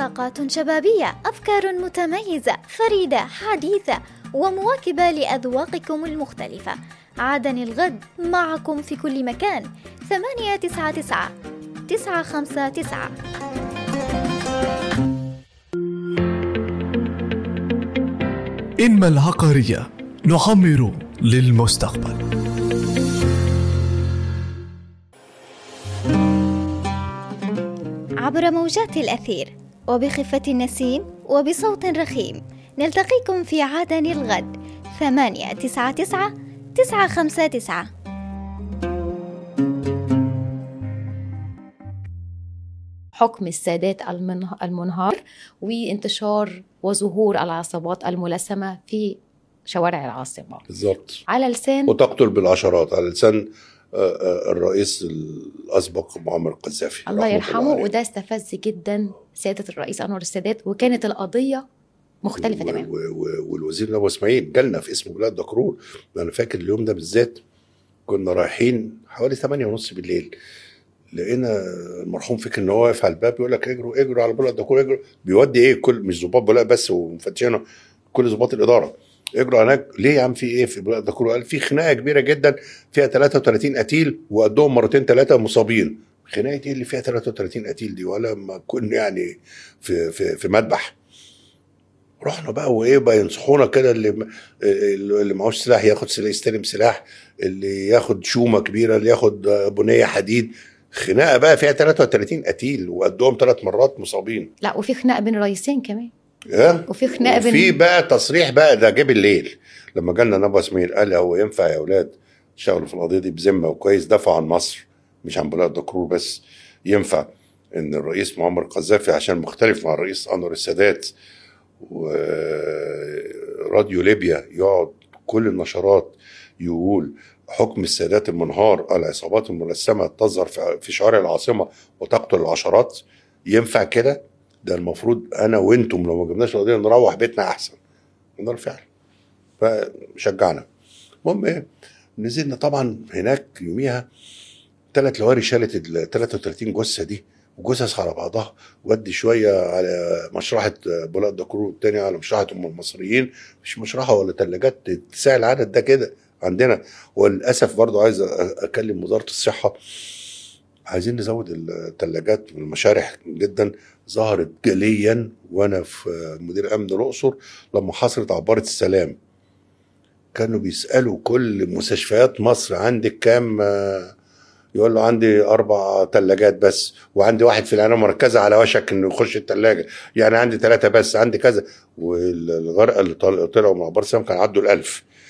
طاقات شبابية أفكار متميزة فريدة حديثة ومواكبة لأذواقكم المختلفة عادن الغد معكم في كل مكان ثمانية تسعة تسعة تسعة خمسة تسعة إنما العقارية نعمر للمستقبل عبر موجات الأثير وبخفة النسيم وبصوت رخيم نلتقيكم في عدن الغد ثمانية تسعة تسعة تسعة خمسة تسعة حكم السادات المنهار وانتشار وظهور العصابات الملثمة في شوارع العاصمة بالظبط على لسان وتقتل بالعشرات على لسان آه، آه، الرئيس الاسبق معمر القذافي الله رحمة يرحمه عليه. وده استفز جدا سيادة الرئيس أنور السادات وكانت القضية مختلفة و- تماما و- و- والوزير ابو اسماعيل جالنا في اسم بلاد دكرور انا فاكر اليوم ده بالذات كنا رايحين حوالي 8 ونص بالليل لقينا المرحوم فكر ان هو واقف على الباب يقول لك اجروا اجروا على بلاد دكرور اجروا بيودي ايه كل مش ضباط بلاء بس ومفتشينه كل ضباط الاداره اجروا هناك ليه يا عم في ايه في بلاد دكرور قال في خناقه كبيره جدا فيها 33 قتيل وقدهم مرتين ثلاثه مصابين خناقه ايه اللي فيها 33 قتيل دي ولا ما كنا يعني في في في مذبح رحنا بقى وايه بقى ينصحونا كده اللي اللي معهوش سلاح ياخد سلاح يستلم سلاح اللي ياخد شومه كبيره اللي ياخد بنيه حديد خناقه بقى فيها 33 قتيل وقدهم ثلاث مرات مصابين لا وفي خناقة بين الرئيسين كمان ها وفي خناقة بين في بقى تصريح بقى ده جه بالليل لما جالنا نبا اسماعيل قال هو ينفع يا اولاد تشتغلوا في القضيه دي بذمه وكويس دافعوا عن مصر مش عن بلاد دكرور بس ينفع ان الرئيس معمر القذافي عشان مختلف مع الرئيس انور السادات وراديو ليبيا يقعد كل النشرات يقول حكم السادات المنهار العصابات الملثمه تظهر في- في شوارع العاصمه وتقتل العشرات ينفع كده ده المفروض انا وانتم لو ما جبناش القضيه نروح بيتنا احسن قلنا له فعلا فشجعنا المهم ايه نزلنا طبعا هناك يوميها ثلاث لواري شالت ال 33 جثه دي وجثث على بعضها ودي شويه على مشرحه بلاد دكرور والتاني على مشرحه ام المصريين مش مشرحه ولا ثلاجات تساع العدد ده كده عندنا وللاسف برضو عايز أ- اكلم وزاره الصحه عايزين نزود الثلاجات والمشارح جدا ظهرت جليا وانا في مدير امن الاقصر لما حصلت عباره السلام كانوا بيسالوا كل مستشفيات مصر عندك كام آه، يقول له عندي اربع ثلاجات بس وعندي واحد في العنايه المركزه على وشك انه يخش الثلاجه يعني عندي ثلاثه بس عندي كذا والغرقه اللي طل- طلعوا من عباره السلام كان عدوا الألف